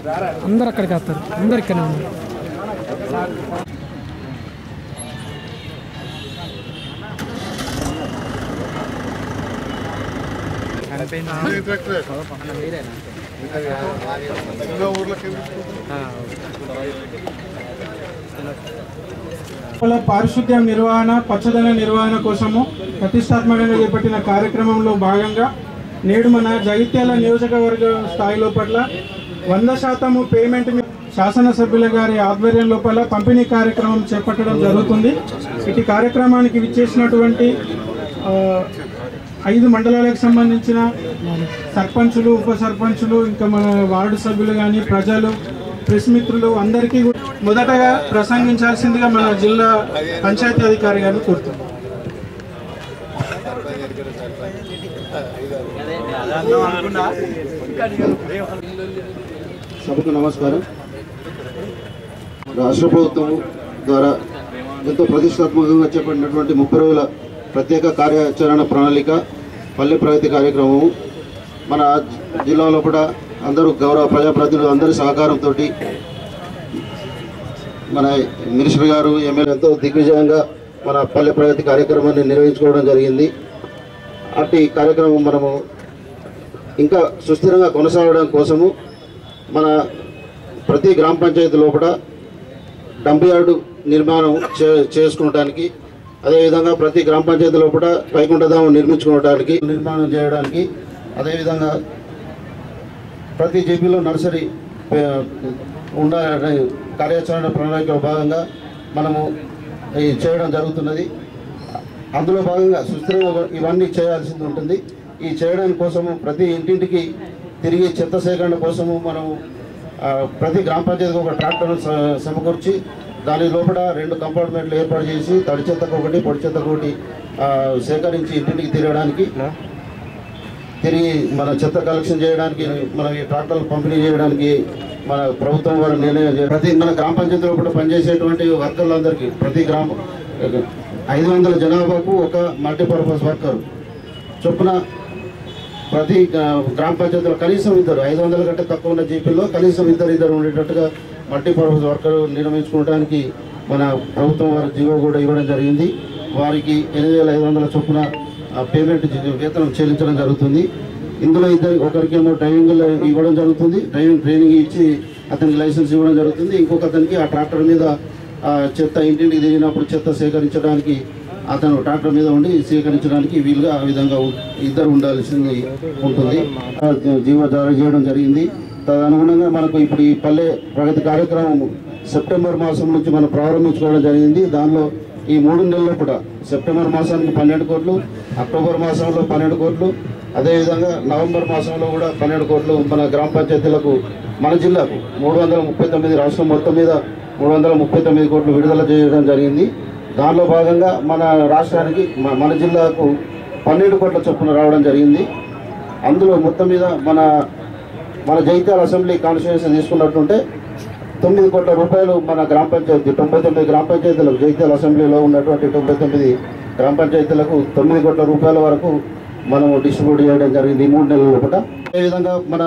అందరు అక్కడికి వస్తారు అందరు ఇక్కడనే ఉన్నారు కుల పారిశుద్ధ్య నిర్వహణ పచ్చదన నిర్వహణ కోసము ప్రతిష్టాత్మకంగా చేపట్టిన కార్యక్రమంలో భాగంగా నేడు మన జగిత్యాల నియోజకవర్గ స్థాయిలో పట్ల వంద శాతము పేమెంట్ మీ- శాసనసభ్యుల గారి ఆధ్వర్యం లోపల పంపిణీ కార్యక్రమం చేపట్టడం జరుగుతుంది ఇటు కార్యక్రమానికి విచ్చేసినటువంటి ఆ, ఐదు మండలాలకు సంబంధించిన సర్పంచులు ఉప సర్పంచులు ఇంకా మన వార్డు సభ్యులు కానీ ప్రజలు ప్రెస్ మిత్రులు అందరికీ కూడా మొదటగా ప్రసంగించాల్సిందిగా మన జిల్లా పంచాయతీ అధికారి గారిని కోరుతున్నాం సభకు నమస్కారం రాష్ట్ర ప్రభుత్వం ద్వారా ఎంతో ప్రతిష్టాత్మకంగా చేపట్టినటువంటి ముప్పై రోజుల ప్రత్యేక కార్యాచరణ ప్రణాళిక పల్లె ప్రగతి కార్యక్రమము మన జిల్లాలో కూడా అందరూ గౌరవ ప్రజాప్రతినిధులు అందరి సహకారంతో మన మినిస్టర్ గారు ఎమ్మెల్యే ఎంతో దిగ్విజయంగా మన పల్లె ప్రగతి కార్యక్రమాన్ని నిర్వహించుకోవడం జరిగింది అట్టి కార్యక్రమం మనము ఇంకా సుస్థిరంగా కొనసాగడం కోసము మన ప్రతి గ్రామ పంచాయతీ లోపల డంప్ యార్డు నిర్మాణం చే చేసుకోవడానికి అదేవిధంగా ప్రతి గ్రామ పంచాయతీ లోపల వైకుంఠధామం నిర్మించుకోవడానికి నిర్మాణం చేయడానికి అదేవిధంగా ప్రతి జేపీలో నర్సరీ ఆ, ఉండ కార్యాచరణ ప్రణాళికలో భాగంగా మనము ఈ చేయడం జరుగుతున్నది అందులో భాగంగా సుస్థిరంగా ఇవన్నీ చేయాల్సింది ఉంటుంది ఈ చేయడానికి కోసము ప్రతి ఇంటింటికి తిరిగి చెత్త సేకరణ కోసము మనము ఆ, ప్రతి గ్రామ పంచాయతీకి ఒక ట్రాక్టర్ సమకూర్చి దాని లోపల రెండు కంపార్ట్మెంట్లు ఏర్పాటు చేసి తడి చెత్తకు ఒకటి పొడి చెత్తకు ఒకటి ఆ, సేకరించి ఇంటింటికి తిరగడానికి తిరిగి మన చెత్త కలెక్షన్ చేయడానికి మన ఈ ట్రాక్టర్లు పంపిణీ చేయడానికి మన ప్రభుత్వం వారు నిర్ణయం చే- ప్రతి మన గ్రామ పంచాయతీలో కూడా పనిచేసేటువంటి వర్కర్లందరికీ ప్రతి గ్రామ ఐదు వందల జనాభాకు ఒక మల్టీపర్పస్ వర్కర్ చొప్పున ప్రతి ఆ, గ్రామ పంచాయతీలో కనీసం ఇద్దరు ఐదు వందల కంటే తక్కువ ఉన్న జీపీలో కనీసం ఇద్దరు ఇద్దరు ఉండేటట్టుగా మల్టీపర్పస్ వర్కర్ నిర్మించుకోవడానికి మన ప్రభుత్వం వారి జీవో కూడా ఇవ్వడం జరిగింది వారికి ఎనిమిది వేల ఐదు వందల చొప్పున ఆ, పేమెంట్ జీ- వేతనం చెల్లించడం జరుగుతుంది ఇందులో ఇద్దరు ఒకరికేమో డ్రైవింగ్ ఇవ్వడం జరుగుతుంది డ్రైవింగ్ ట్రైనింగ్ ఇచ్చి అతనికి లైసెన్స్ ఇవ్వడం జరుగుతుంది ఇంకొక అతనికి ఆ ట్రాక్టర్ మీద ఆ, చెత్త ఇంటింటికి తిరిగినప్పుడు చెత్త సేకరించడానికి అతను ట్రాక్టర్ మీద ఉండి సేకరించడానికి వీలుగా ఆ విధంగా ఉ- ఇద్దరు ఉండాల్సింది ఉంటుంది ఆ, జీవో జారీ చేయడం జరిగింది తదనుగుణంగా మనకు ఇప్పుడు ఈ పల్లె ప్రగతి కార్యక్రమం సెప్టెంబర్ మాసం నుంచి మనం ప్రారంభించుకోవడం జరిగింది దానిలో ఈ మూడు నెలల్లో కూడా సెప్టెంబర్ మాసానికి పన్నెండు కోట్లు అక్టోబర్ మాసంలో పన్నెండు కోట్లు అదేవిధంగా నవంబర్ మాసంలో కూడా పన్నెండు కోట్లు మన గ్రామ పంచాయతీలకు మన జిల్లాకు మూడు వందల ముప్పై తొమ్మిది రాష్ట్రం మొత్తం మీద మూడు వందల ముప్పై తొమ్మిది కోట్లు విడుదల చేయడం జరిగింది దానిలో భాగంగా మన రాష్ట్రానికి మ- మన జిల్లాకు పన్నెండు కోట్ల చొప్పున రావడం జరిగింది అందులో మొత్తం మీద మన మన జైత్యాల అసెంబ్లీ కాన్స్టిట్యూన్సీ తీసుకున్నట్టుంటే తొమ్మిది కోట్ల రూపాయలు మన గ్రామ పంచాయతీ తొంభై తొమ్మిది గ్రామ పంచాయతీలకు జైత్యాల అసెంబ్లీలో ఉన్నటువంటి తొంభై తొమ్మిది గ్రామ పంచాయతీలకు తొమ్మిది కోట్ల రూపాయల వరకు మనము డిస్ట్రిబ్యూట్ చేయడం జరిగింది ఈ మూడు నెలల లోపల అదేవిధంగా మన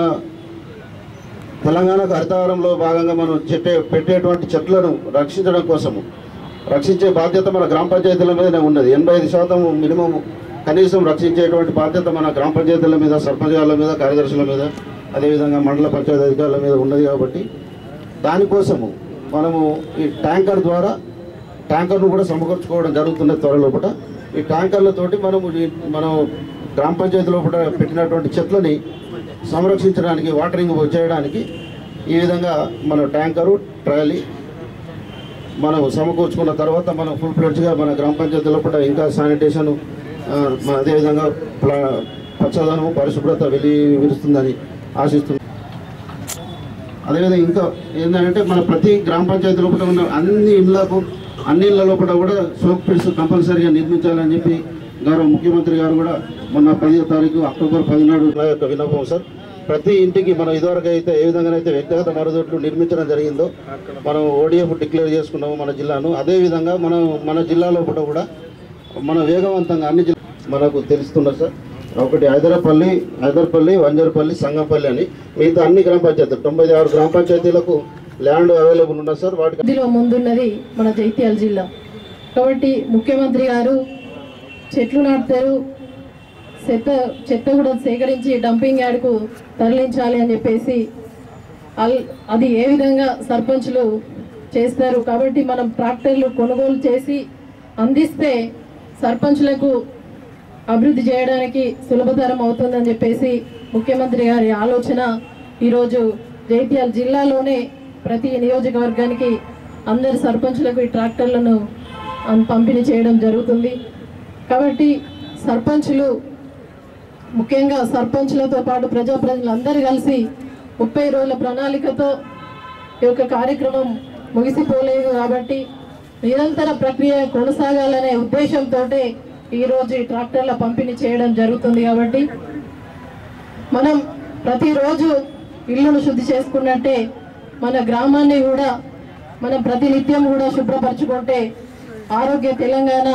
తెలంగాణకు హరితహారంలో భాగంగా మనం చెప్పే పెట్టేటువంటి చెట్లను రక్షించడం కోసము రక్షించే బాధ్యత మన గ్రామ పంచాయతీల మీదనే ఉన్నది ఎనభై ఐదు శాతం మినిమం కనీసం రక్షించేటువంటి బాధ్యత మన గ్రామ పంచాయతీల మీద సర్పంచాల మీద కార్యదర్శుల మీద అదేవిధంగా మండల పంచాయతీ అధికారుల మీద ఉన్నది కాబట్టి దానికోసము మనము ఈ ట్యాంకర్ ద్వారా ట్యాంకర్ను కూడా సమకూర్చుకోవడం జరుగుతున్నది త్వరలోపట ఈ ట్యాంకర్లతోటి మనము ఈ- మనం గ్రామ పంచాయతీ లోపల పెట్టినటువంటి చెట్లని సంరక్షించడానికి వాటరింగ్ చేయడానికి ఈ విధంగా మన ట్యాంకరు ట్రాలీ మనం సమకూర్చుకున్న తర్వాత మనం ఫుల్ ఫ్లెడ్జ్గా మన గ్రామ పంచాయతీ లోపల ఇంకా శానిటేషన్ మన అదేవిధంగా ప్లా పచ్చదనం పరిశుభ్రత వెలి విరుస్తుందని ఆశిస్తుంది అదేవిధంగా ఇంకా ఏంటంటే మన ప్రతి గ్రామ పంచాయతీ లోపల ఉన్న అన్ని ఇళ్లకు అన్ని ఇళ్ల లోపల కూడా సోప్ పిట్స్ కంపల్సరీగా నిర్మించాలని చెప్పి గౌరవ ముఖ్యమంత్రి గారు కూడా మొన్న పదిహో తారీఖు అక్టోబర్ పదినాడు నా యొక్క విన్నపం సార్ ప్రతి ఇంటికి మనం ఇదివరకు అయితే ఏ విధంగానైతే వ్యక్తిగత మరుగుదొడ్లు నిర్మించడం జరిగిందో మనం ఓడిఎఫ్ డిక్లేర్ చేసుకున్నాము మన జిల్లాను అదేవిధంగా మనం మన జిల్లా లోపల కూడా మన వేగవంతంగా అన్ని జిల్లా మనకు తెలుస్తున్నారు సార్ ఒకటి హైదరాపల్లి హైదరాపల్లి వంజరపల్లి సంగంపల్లి అని మిగతా అన్ని గ్రామ పంచాయతీలు తొంభై ఆరు గ్రామ పంచాయతీలకు ల్యాండ్ అవైలబుల్ ఉన్నది సార్ వాటికి ఇందులో ముందున్నది మన జైత్యాల జిల్లా కాబట్టి ముఖ్యమంత్రి గారు చెట్లు నాటుతారు చెత్త చెత్త కూడా సేకరించి డంపింగ్ యార్డ్కు తరలించాలి అని చెప్పేసి అల్ అది ఏ విధంగా సర్పంచ్లు చేస్తారు కాబట్టి మనం ట్రాక్టర్లు కొనుగోలు చేసి అందిస్తే సర్పంచ్లకు అభివృద్ధి చేయడానికి సులభతరం అవుతుందని చెప్పేసి ముఖ్యమంత్రి గారి ఆలోచన ఈరోజు జైత్యాల జిల్లాలోనే ప్రతి నియోజకవర్గానికి అందరి సర్పంచ్లకు ఈ ట్రాక్టర్లను అం- పంపిణీ చేయడం జరుగుతుంది కాబట్టి సర్పంచులు ముఖ్యంగా సర్పంచ్లతో పాటు ప్రజాప్రతినిధులు అందరూ కలిసి ముప్పై రోజుల ప్రణాళికతో ఈ యొక్క కార్యక్రమం ముగిసిపోలేదు కాబట్టి నిరంతర ప్రక్రియ కొనసాగాలనే ఉద్దేశంతో ఈరోజు ఈ ట్రాక్టర్ల పంపిణీ చేయడం జరుగుతుంది కాబట్టి మనం ప్రతిరోజు ఇల్లును శుద్ధి చేసుకున్నట్టే మన గ్రామాన్ని కూడా మనం ప్రతినిత్యం కూడా శుభ్రపరచుకుంటే ఆరోగ్య తెలంగాణ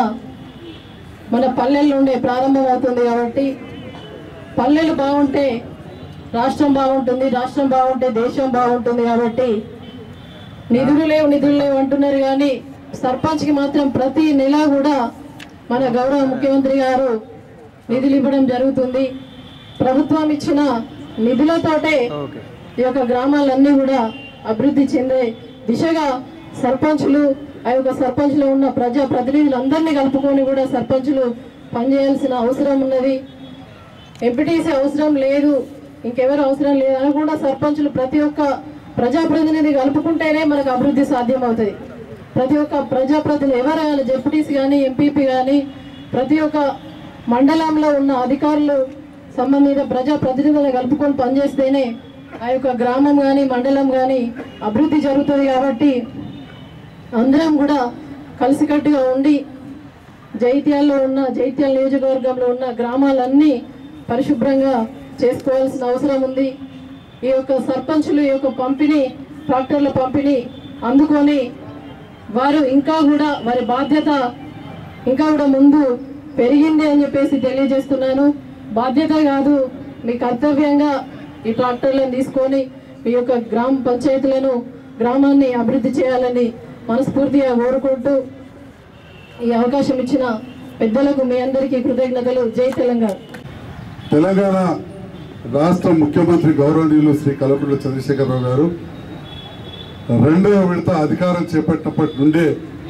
మన పల్లెల నుండే ప్రారంభమవుతుంది కాబట్టి పల్లెలు బాగుంటే రాష్ట్రం బాగుంటుంది రాష్ట్రం బాగుంటే దేశం బాగుంటుంది కాబట్టి నిధులు లేవు నిధులు లేవు అంటున్నారు కానీ సర్పంచ్కి మాత్రం ప్రతి నెల కూడా మన గౌరవ ముఖ్యమంత్రి గారు నిధులు ఇవ్వడం జరుగుతుంది ప్రభుత్వం ఇచ్చిన నిధులతోటే ఈ యొక్క గ్రామాలన్నీ కూడా అభివృద్ధి చెందే దిశగా సర్పంచులు ఆ యొక్క సర్పంచ్లో ఉన్న ప్రజా ప్రతినిధులందరినీ కలుపుకొని కూడా సర్పంచులు పనిచేయాల్సిన అవసరం ఉన్నది ఎంపీటీసీ అవసరం లేదు ఇంకెవరు అవసరం లేదు అని కూడా సర్పంచులు ప్రతి ఒక్క ప్రజాప్రతినిధి కలుపుకుంటేనే మనకు అభివృద్ధి సాధ్యం అవుతుంది ప్రతి ఒక్క ప్రజాప్రతినిధి ఎవరైనా జెడ్పీటీసీ కానీ ఎంపీపీ కానీ ప్రతి ఒక్క మండలంలో ఉన్న అధికారులు సంబంధిత ప్రజాప్రతినిధులను కలుపుకొని పనిచేస్తేనే ఆ యొక్క గ్రామం కానీ మండలం కానీ అభివృద్ధి జరుగుతుంది కాబట్టి అందరం కూడా కలిసికట్టుగా ఉండి జైత్యాల్లో ఉన్న జైత్యాల నియోజకవర్గంలో ఉన్న గ్రామాలన్నీ పరిశుభ్రంగా చేసుకోవాల్సిన అవసరం ఉంది ఈ యొక్క సర్పంచులు ఈ యొక్క పంపిణీ ట్రాక్టర్ల పంపిణీ అందుకొని వారు ఇంకా కూడా వారి బాధ్యత ఇంకా కూడా ముందు పెరిగింది అని చెప్పేసి తెలియజేస్తున్నాను బాధ్యత కాదు మీ కర్తవ్యంగా ఈ ట్రాక్టర్లను తీసుకొని మీ యొక్క గ్రామ పంచాయతీలను గ్రామాన్ని అభివృద్ధి చేయాలని మనస్ఫూర్తిగా కోరుకుంటూ ఈ అవకాశం ఇచ్చిన పెద్దలకు మీ అందరికీ కృతజ్ఞతలు జై తెలంగాణ తెలంగాణ రాష్ట్ర ముఖ్యమంత్రి గౌరవనీయులు శ్రీ కల్వకుంట్ల చంద్రశేఖరరావు గారు రెండవ విడత అధికారం చేపట్టినప్పటి నుండే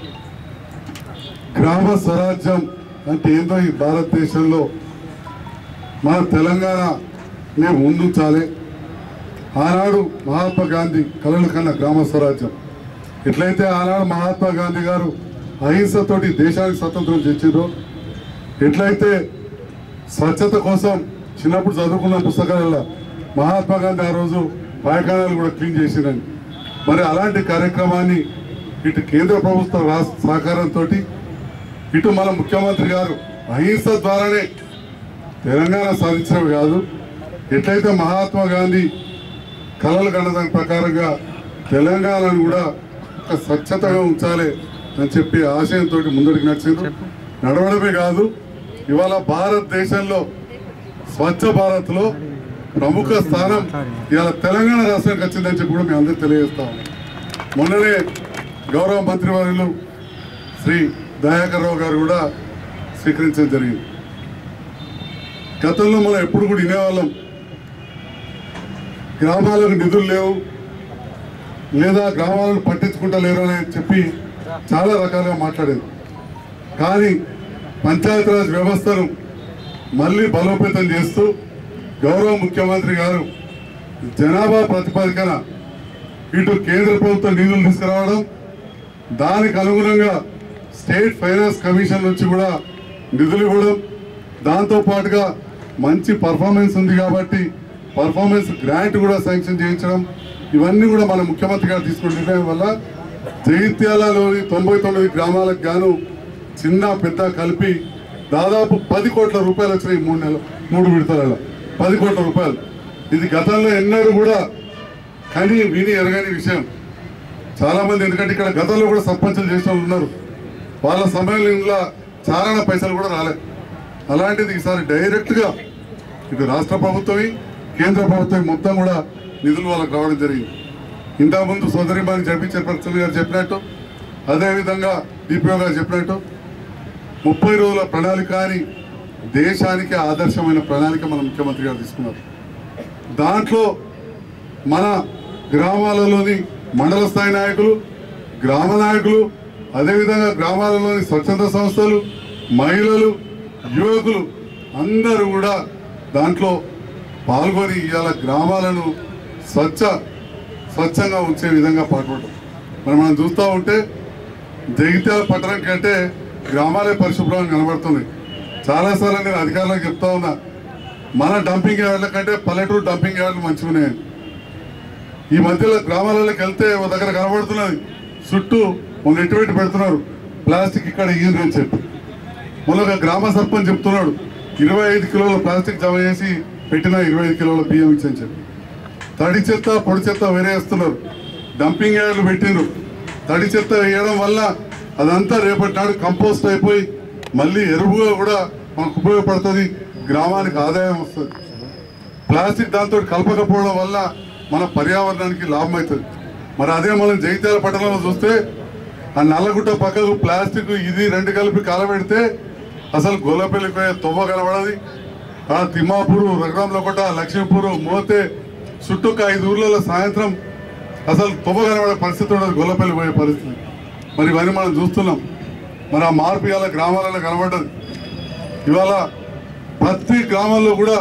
గ్రామ స్వరాజ్యం అంటే ఏందో ఈ భారతదేశంలో మన తెలంగాణనే ముందుంచాలి ఆనాడు మహాత్మా గాంధీ కలలు కన్న గ్రామ స్వరాజ్యం ఎట్లయితే ఆనాడు మహాత్మా గాంధీ గారు అహింసతోటి దేశానికి స్వతంత్రం తెచ్చిండ్రో ఎట్లయితే స్వచ్ఛత కోసం చిన్నప్పుడు చదువుకున్న పుస్తకాలలో మహాత్మా గాంధీ ఆ రోజు పాయకాణాలు కూడా క్లీన్ చేసిండని మరి అలాంటి కార్యక్రమాన్ని ఇటు కేంద్ర ప్రభుత్వ రాష్ట్ర సహకారంతో ఇటు మన ముఖ్యమంత్రి గారు అహింస ద్వారానే తెలంగాణ సాధించడం కాదు ఎట్లయితే మహాత్మా గాంధీ కలలు కన్నదాని ప్రకారంగా తెలంగాణను కూడా ఒక స్వచ్ఛతగా ఉంచాలి అని చెప్పి ఆశయంతో ముందరికి నడిచిండ్రు నడవడమే కాదు ఇవాళ భారతదేశంలో స్వచ్ఛ భారత్లో ప్రముఖ స్థానం ఇవాళ తెలంగాణ రాష్ట్రానికి వచ్చిందని చెప్పి కూడా మేము అందరికీ తెలియజేస్తాం మొన్ననే గౌరవ మంత్రివర్యులు శ్రీ దయాకర్ రావు గారు కూడా స్వీకరించడం జరిగింది గతంలో మనం ఎప్పుడు కూడా వినేవాళ్ళం గ్రామాలకు నిధులు లేవు లేదా గ్రామాలను పట్టించుకుంటలేరు అని చెప్పి చాలా రకాలుగా మాట్లాడేది కానీ పంచాయతీరాజ్ వ్యవస్థను మళ్ళీ బలోపేతం చేస్తూ గౌరవ ముఖ్యమంత్రి గారు జనాభా ప్రతిపాదికన ఇటు కేంద్ర ప్రభుత్వం నిధులు తీసుకురావడం దానికి అనుగుణంగా స్టేట్ ఫైనాన్స్ కమిషన్ నుంచి కూడా నిధులు ఇవ్వడం దాంతో పాటుగా మంచి పర్ఫార్మెన్స్ ఉంది కాబట్టి పర్ఫార్మెన్స్ గ్రాంట్ కూడా శాంక్షన్ చేయించడం ఇవన్నీ కూడా మన ముఖ్యమంత్రి గారు తీసుకున్న నిర్ణయం వల్ల జగిత్యాలలోని తొంభై తొమ్మిది గ్రామాలకు గాను చిన్న పెద్ద కలిపి దాదాపు పది కోట్ల రూపాయలు వచ్చినాయి మూడు నెలలు మూడు విడతలలో పది కోట్ల రూపాయలు ఇది గతంలో ఎన్నడూ కూడా కని విని ఎరగని విషయం చాలా మంది ఎందుకంటే ఇక్కడ గతంలో కూడా సర్పంచులు చేసిన వాళ్ళు ఉన్నారు వాళ్ళ సమయంలో చారణ పైసలు కూడా రాలేదు అలాంటిది ఈసారి డైరెక్ట్గా ఇది రాష్ట్ర ప్రభుత్వం కేంద్ర ప్రభుత్వం మొత్తం కూడా నిధులు వాళ్ళకి రావడం జరిగింది ఇంతకుముందు సోదరిమాని జడ్పీ పరిస్థితులు గారు చెప్పినట్టు అదేవిధంగా డిపిఓ గారు చెప్పినట్టు ముప్పై రోజుల ప్రణాళిక అని దేశానికి ఆదర్శమైన ప్రణాళిక మన ముఖ్యమంత్రి గారు తీసుకున్నారు దాంట్లో మన గ్రామాలలోని మండల స్థాయి నాయకులు గ్రామ నాయకులు అదేవిధంగా గ్రామాలలోని స్వచ్ఛంద సంస్థలు మహిళలు యువకులు అందరూ కూడా దాంట్లో పాల్గొని ఇవాళ గ్రామాలను స్వచ్ఛ స్వచ్ఛంగా ఉంచే విధంగా పాటుపడటం మరి మనం చూస్తూ ఉంటే జగిత్యాల పట్టణం కంటే గ్రామాలే పరిశుభ్రంగా కనబడుతున్నాయి చాలాసార్లు నేను అధికారులకు చెప్తా ఉన్నా మన డంపింగ్ యార్డ్ల కంటే పల్లెటూరు డంపింగ్ యార్డ్లు మంచిగా ఉన్నాయి ఈ మధ్యలో గ్రామాలలోకి వెళ్తే ఒక దగ్గర కనబడుతున్నది చుట్టూ ఒక నెట్టు పెట్టి పెడుతున్నారు ప్లాస్టిక్ ఇక్కడ ఇయ్యండి అని చెప్పి మొన్న ఒక గ్రామ సర్పంచ్ చెప్తున్నాడు ఇరవై ఐదు కిలోల ప్లాస్టిక్ జమ చేసి పెట్టిన ఇరవై ఐదు కిలోల బియ్యం ఇచ్చని చెప్పి తడి చెత్త పొడి చెత్త వేరే వేస్తున్నారు డంపింగ్ యార్డ్లు పెట్టిండ్రు తడి చెత్త వేయడం వల్ల అదంతా రేపటి నాడు కంపోస్ట్ అయిపోయి మళ్ళీ ఎరువుగా కూడా మనకు ఉపయోగపడుతుంది గ్రామానికి ఆదాయం వస్తుంది ప్లాస్టిక్ దాంతో కలపకపోవడం వల్ల మన పర్యావరణానికి లాభం అవుతుంది మరి అదే మనం జగిత్యాల పట్టణంలో చూస్తే ఆ నల్లగుట్ట పక్కకు ప్లాస్టిక్ ఇది రెండు కలిపి కాలబెడితే అసలు గోలపల్లికి పోయే తొవ్వ కనబడది ఆ తిమ్మాపూరు రఘురాంలకోట లక్ష్మీపూరు మోతే చుట్టూ ఒక ఐదు ఊర్లలో సాయంత్రం అసలు తొవ్వ కనబడే పరిస్థితి ఉండదు గొల్లపల్లి పోయే పరిస్థితి మరి ఇవన్నీ మనం చూస్తున్నాం మరి ఆ మార్పు ఇవాళ గ్రామాలలో కనబడ్డది ఇవాళ ప్రతి గ్రామంలో కూడా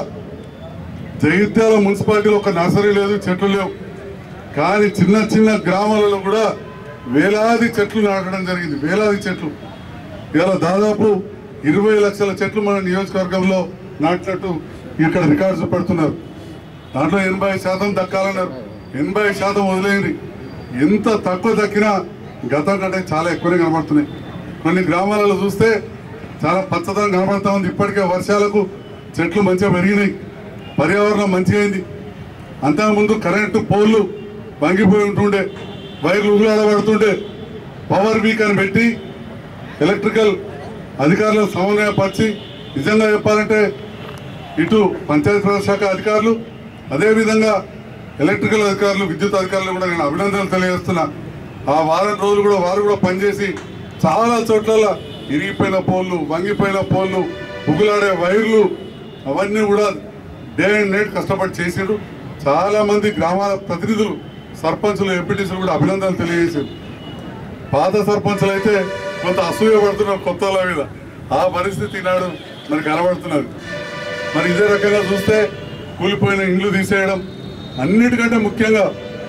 జగిత్యాల మున్సిపాలిటీలో ఒక నర్సరీ లేదు చెట్లు లేవు కానీ చిన్న చిన్న గ్రామాలలో కూడా వేలాది చెట్లు నాటడం జరిగింది వేలాది చెట్లు ఇవాళ దాదాపు ఇరవై లక్షల చెట్లు మన నియోజకవర్గంలో నాటినట్టు ఇక్కడ రికార్డ్స్ పెడుతున్నారు దాంట్లో ఎనభై శాతం దక్కాలన్నారు ఎనభై శాతం వదిలేయండి ఎంత తక్కువ దక్కినా గతం కంటే చాలా ఎక్కువనే కనబడుతున్నాయి కొన్ని గ్రామాలలో చూస్తే చాలా పచ్చదనం కనబడతా ఉంది ఇప్పటికే వర్షాలకు చెట్లు మంచిగా పెరిగినాయి పర్యావరణం మంచిగా అయింది అంతకుముందు కరెంటు పోల్లు వంగిపోయి ఉంటుండే వైర్లు ఉగులాడబడుతుండే పవర్ వీక్ అని పెట్టి ఎలక్ట్రికల్ అధికారులను సమన్వయపరిచి నిజంగా చెప్పాలంటే ఇటు పంచాయతీరాజ్ శాఖ అధికారులు అదేవిధంగా ఎలక్ట్రికల్ అధికారులు విద్యుత్ అధికారులు కూడా నేను అభినందనలు తెలియజేస్తున్నా ఆ వారం రోజులు కూడా వారు కూడా పనిచేసి చాలా చోట్ల ఇరిగిపోయిన పోల్లు వంగిపోయిన పోల్లు ఉగులాడే వైర్లు అవన్నీ కూడా డే అండ్ నైట్ కష్టపడి చేసిండ్రు చాలా మంది గ్రామాల ప్రతినిధులు సర్పంచులు ఎంపీటీసీలు కూడా అభినందనలు తెలియజేశారు పాత సర్పంచులు అయితే కొంత అసూయ పడుతున్నారు కొత్త వాళ్ళ మీద ఆ పరిస్థితి నాడు మరి కనబడుతున్నది మరి ఇదే రకంగా చూస్తే కూలిపోయిన ఇండ్లు తీసేయడం అన్నిటికంటే ముఖ్యంగా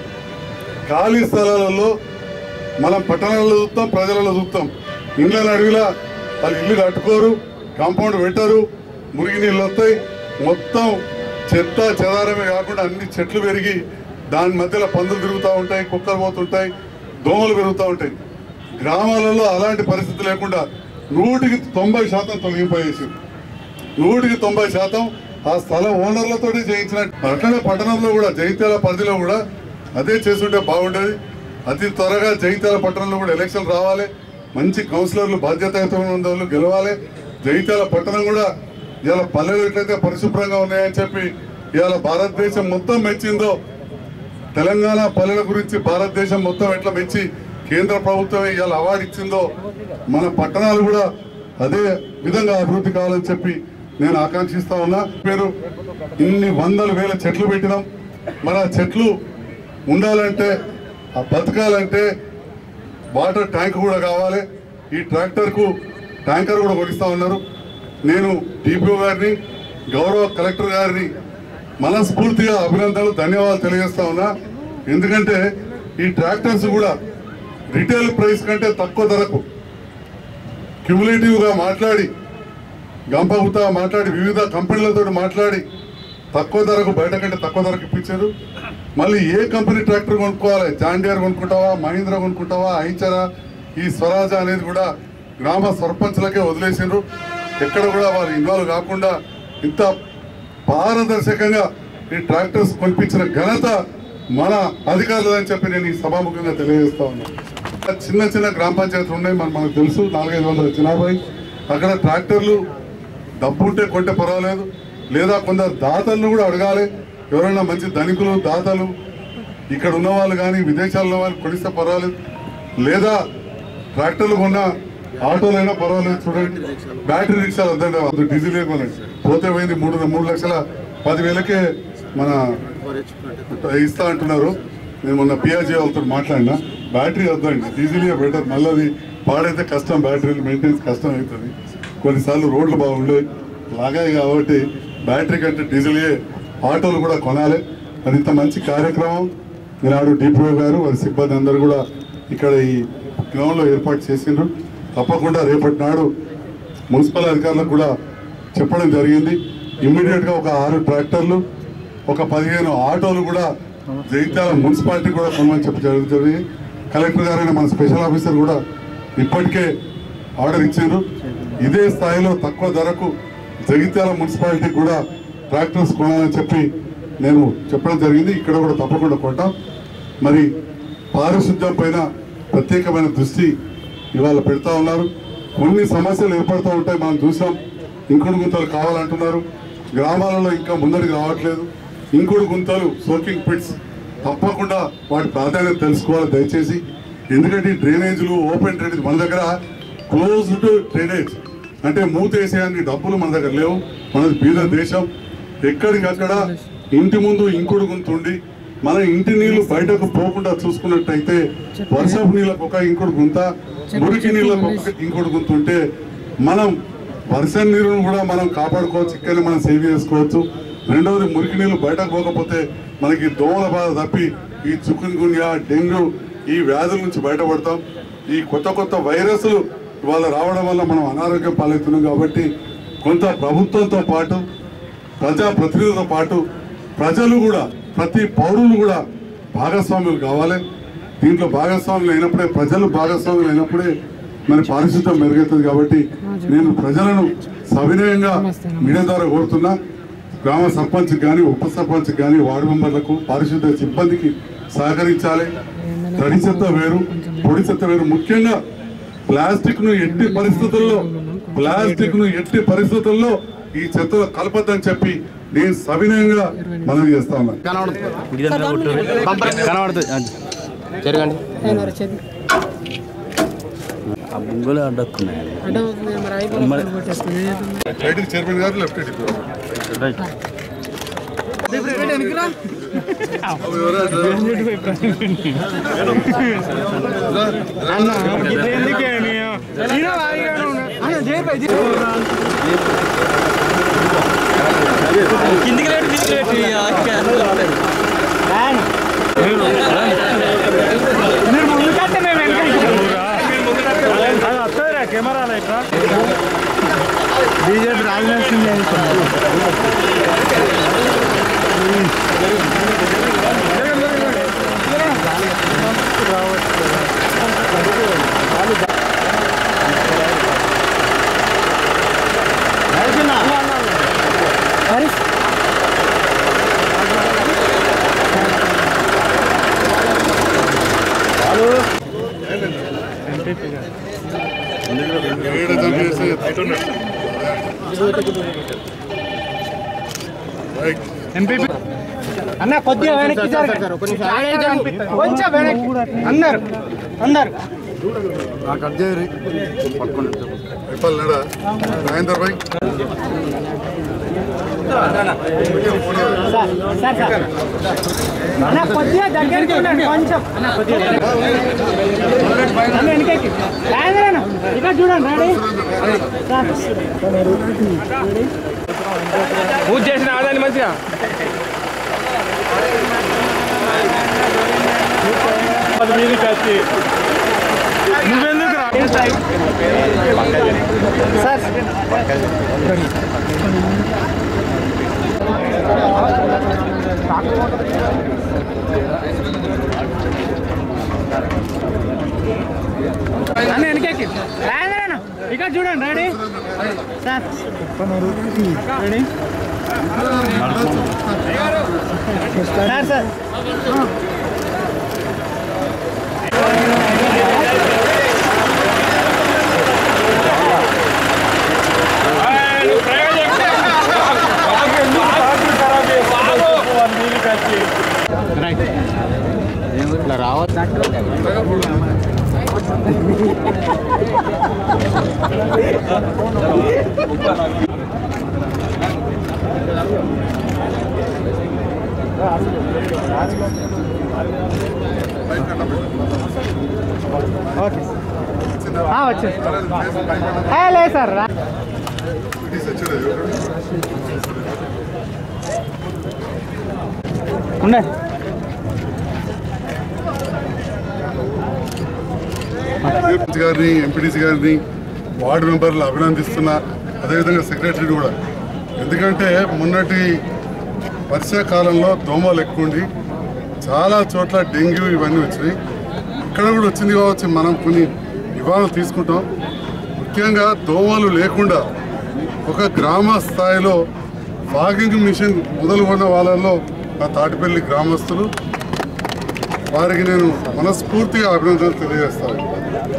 ఖాళీ స్థలాలలో మనం పట్టణాలలో చూస్తాం ప్రజలలో చూస్తాం ఇండ్ల అడవిలా వాళ్ళు ఇల్లు కట్టుకోరు కాంపౌండ్ పెట్టరు మురిగి నీళ్ళు వస్తాయి మొత్తం చెత్త చెదారమే కాకుండా అన్ని చెట్లు పెరిగి దాని మధ్యలో పందులు తిరుగుతూ ఉంటాయి కుక్కలు పోతుంటాయి దోమలు పెరుగుతూ ఉంటాయి గ్రామాలలో అలాంటి పరిస్థితి లేకుండా నూటికి తొంభై శాతం తొలగిపోయేసింది నూటికి తొంభై శాతం ఆ స్థలం ఓనర్లతోటి చేయించినట్టు అట్లనే పట్టణంలో కూడా జగిత్యాల పరిధిలో కూడా అదే చేస్తుంటే బాగుండేది అతి త్వరగా జగిత్యాల పట్టణంలో కూడా ఎలక్షన్ రావాలి మంచి కౌన్సిలర్లు బాధ్యతాయుతమైన ఉన్న వాళ్ళు గెలవాలి జగిత్యాల పట్టణం కూడా ఇవాళ పల్లెలు ఎట్లయితే పరిశుభ్రంగా ఉన్నాయని చెప్పి ఇవాళ భారతదేశం మొత్తం మెచ్చిందో తెలంగాణ పల్లెల గురించి భారతదేశం మొత్తం ఎట్లా మెచ్చి కేంద్ర ప్రభుత్వం ఇవాళ అవార్డు ఇచ్చిందో మన పట్టణాలు కూడా అదే విధంగా అభివృద్ధి కావాలని చెప్పి నేను ఆకాంక్షిస్తా ఉన్నా పేరు ఇన్ని వందల వేల చెట్లు పెట్టినాం మన చెట్లు ఉండాలంటే ఆ బతకాలంటే వాటర్ ట్యాంక్ కూడా కావాలి ఈ ట్రాక్టర్కు ట్యాంకర్ కూడా కొనిస్తా ఉన్నారు నేను డిపిఓ గారిని గౌరవ కలెక్టర్ గారిని మనస్ఫూర్తిగా అభినందనలు ధన్యవాదాలు తెలియజేస్తా ఉన్నా ఎందుకంటే ఈ ట్రాక్టర్స్ కూడా రిటైల్ ప్రైస్ కంటే తక్కువ ధరకు క్యుములేటివ్గా మాట్లాడి గంపగుతా మాట్లాడి వివిధ కంపెనీలతో మాట్లాడి తక్కువ ధరకు బయట కంటే తక్కువ ధరకు ఇప్పించారు మళ్ళీ ఏ కంపెనీ ట్రాక్టర్ కొనుక్కోవాలి జాండియర్ కొనుక్కుంటావా మహీంద్రా కొనుక్కుంటావా ఐచరా ఈ స్వరాజ అనేది కూడా గ్రామ సర్పంచ్లకే వదిలేసిండ్రు ఎక్కడ కూడా వారు ఇన్వాల్వ్ కాకుండా ఇంత పారదర్శకంగా ఈ ట్రాక్టర్స్ కొనిపించిన ఘనత మన అధికారులని చెప్పి నేను ఈ సభాముఖంగా తెలియజేస్తా ఉన్నాను చిన్న చిన్న గ్రామ పంచాయతీలు ఉన్నాయి మన మనకు తెలుసు నాలుగైదు వందల జనాభా అక్కడ ట్రాక్టర్లు డబ్బు ఉంటే కొంటే పర్వాలేదు లేదా కొందరు దాతలను కూడా అడగాలి ఎవరైనా మంచి ధనికులు దాతలు ఇక్కడ ఉన్న వాళ్ళు కానీ విదేశాల్లో వాళ్ళు కొనిస్తే పర్వాలేదు లేదా ట్రాక్టర్లు కొన్న ఆటోలైనా పర్వాలేదు చూడండి బ్యాటరీ రిక్షాలు వద్దండి అది డీజిల్ కొనండి పోతే పోయింది మూడు మూడు లక్షల పదివేలకే మన ఇస్తా అంటున్నారు నేను మొన్న పిఆర్జీ వాళ్ళతో మాట్లాడినా బ్యాటరీ వద్దండి డీజిల్ బెటర్ మళ్ళీ అది పాడైతే కష్టం బ్యాటరీలు మెయింటెనెన్స్ కష్టం అవుతుంది కొన్నిసార్లు రోడ్లు బాగుండేవి లాగాయి కాబట్టి బ్యాటరీ కంటే డీజిలే ఆటోలు కూడా కొనాలి అది ఇంత మంచి కార్యక్రమం ఈనాడు డిపిఓ గారు వారి సిబ్బంది అందరూ కూడా ఇక్కడ ఈ గ్రౌండ్లో ఏర్పాటు చేసిండ్రు తప్పకుండా రేపటి నాడు మున్సిపల్ అధికారులకు కూడా చెప్పడం జరిగింది ఇమ్మీడియట్గా ఒక ఆరు ట్రాక్టర్లు ఒక పదిహేను ఆటోలు కూడా జగిత్యాల మున్సిపాలిటీ కూడా కొనమని చెప్పి జరుగుతుంది కలెక్టర్ గారైన మన స్పెషల్ ఆఫీసర్ కూడా ఇప్పటికే ఆర్డర్ ఇచ్చారు ఇదే స్థాయిలో తక్కువ ధరకు జగిత్యాల మున్సిపాలిటీ కూడా ట్రాక్టర్స్ కొనాలని చెప్పి నేను చెప్పడం జరిగింది ఇక్కడ కూడా తప్పకుండా కొంటాం మరి పారిశుద్ధ్యం పైన ప్రత్యేకమైన దృష్టి ఇవాళ పెడతా ఉన్నారు కొన్ని సమస్యలు ఏర్పడుతూ ఉంటాయి మనం చూసాం ఇంకుడు గుంతలు కావాలంటున్నారు గ్రామాలలో ఇంకా ముందడికి రావట్లేదు ఇంకుడు గుంతలు సోకింగ్ పిట్స్ తప్పకుండా వాటి ప్రాధాన్యత తెలుసుకోవాలి దయచేసి ఎందుకంటే ఈ డ్రైనేజీలు ఓపెన్ డ్రైనేజ్ మన దగ్గర క్లోజ్డ్ డ్రైనేజ్ అంటే మూతేసేయానికి డబ్బులు మన దగ్గర లేవు మనది బీద దేశం ఎక్కడికక్కడ ఇంటి ముందు ఇంకుడు గుంతుండి మన ఇంటి నీళ్లు బయటకు పోకుండా చూసుకున్నట్టయితే వర్షపు నీళ్ళకు ఒక ఇంకుడు గుంత మురికి నీళ్ళకు ఒక ఇంకుడు గుంత ఉంటే మనం వర్ష నీరును కూడా మనం కాపాడుకోవచ్చు ఇక్కడ మనం సేవ్ చేసుకోవచ్చు రెండవది మురికి నీళ్ళు బయటకు పోకపోతే మనకి దోమల బాధ తప్పి ఈ చుకున్ గున్యా డెంగ్యూ ఈ వ్యాధుల నుంచి బయటపడతాం ఈ కొత్త కొత్త వైరస్లు ఇవాళ రావడం వల్ల మనం అనారోగ్యం పాలవుతున్నాం కాబట్టి కొంత ప్రభుత్వంతో పాటు ప్రజా ప్రతినిధులతో పాటు ప్రజలు కూడా ప్రతి పౌరులు కూడా భాగస్వాములు కావాలి దీంట్లో భాగస్వాములు అయినప్పుడే ప్రజలు భాగస్వాములు అయినప్పుడే మరి పారిశుద్ధ్యం మెరుగవుతుంది కాబట్టి నేను ప్రజలను సవినయంగా మీడియా ద్వారా కోరుతున్నా గ్రామ సర్పంచ్ కానీ ఉప సర్పంచ్ కానీ వార్డు మెంబర్లకు పారిశుద్ధ్య సిబ్బందికి సహకరించాలి తడి చెత్త వేరు పొడి చెత్త వేరు ముఖ్యంగా ప్లాస్టిక్ ను ఎట్టి పరిస్థితుల్లో ప్లాస్టిక్ ను ఎట్టి పరిస్థితుల్లో ఈ చెత్తలో కలపద్దని చెప్పి నేను సవినయంగా మనవి చేస్తా ఉన్నాను కనబడుతుంది జరగండి అయినారు చేతి ఆ బుంగులు అడ్డొస్తున్నాయి అడ్డం అవుతుంది మరి అయిపోతుంది కొట్టేస్తుంది రైట్ చైర్మన్ గారు లెఫ్ట్ రైట్ కిందికి రేటు కిందికి రేటు అన్న కొద్దిగా వెనక్కి జరగండి. కొంచెం వెనక్కి అందరు అందరు చెప్పాలన్నాడా రాజేందర్ భాయ్ సార్ సార్ అన్న కొద్దిగా దగ్గరికి ఉండండి కొంచెం అన్న వెనకకి రాయన ఇక్కడ చూడండి రెడీ పూజ చేసిన ఆదాన్ని మంచిగా అన్న వెనకకి రాయన ఇక్కడ చూడండి ready sir ready sir sir వచ్చేసి లేదు సార్ రా ఉన్నాయి సర్పంచ్ గారిని ఎంపీటీసీ గారిని వార్డు మెంబర్లు అభినందిస్తున్నా అదేవిధంగా సెక్రటరీ కూడా ఎందుకంటే మొన్నటి వర్షాకాలంలో దోమలు ఎక్కువ ఉండి చాలా చోట్ల డెంగ్యూ ఇవన్నీ వచ్చినాయి ఇక్కడ కూడా వచ్చింది కావచ్చు మనం కొన్ని నివారణలు తీసుకుంటాం ముఖ్యంగా దోమలు లేకుండా ఒక గ్రామ స్థాయిలో ఫాగింగ్ మిషన్ మొదలు కొన్న వాళ్ళలో ఆ తాటిపల్లి గ్రామస్తులు వారికి నేను మనస్ఫూర్తిగా అభినందనలు తెలియజేస్తాను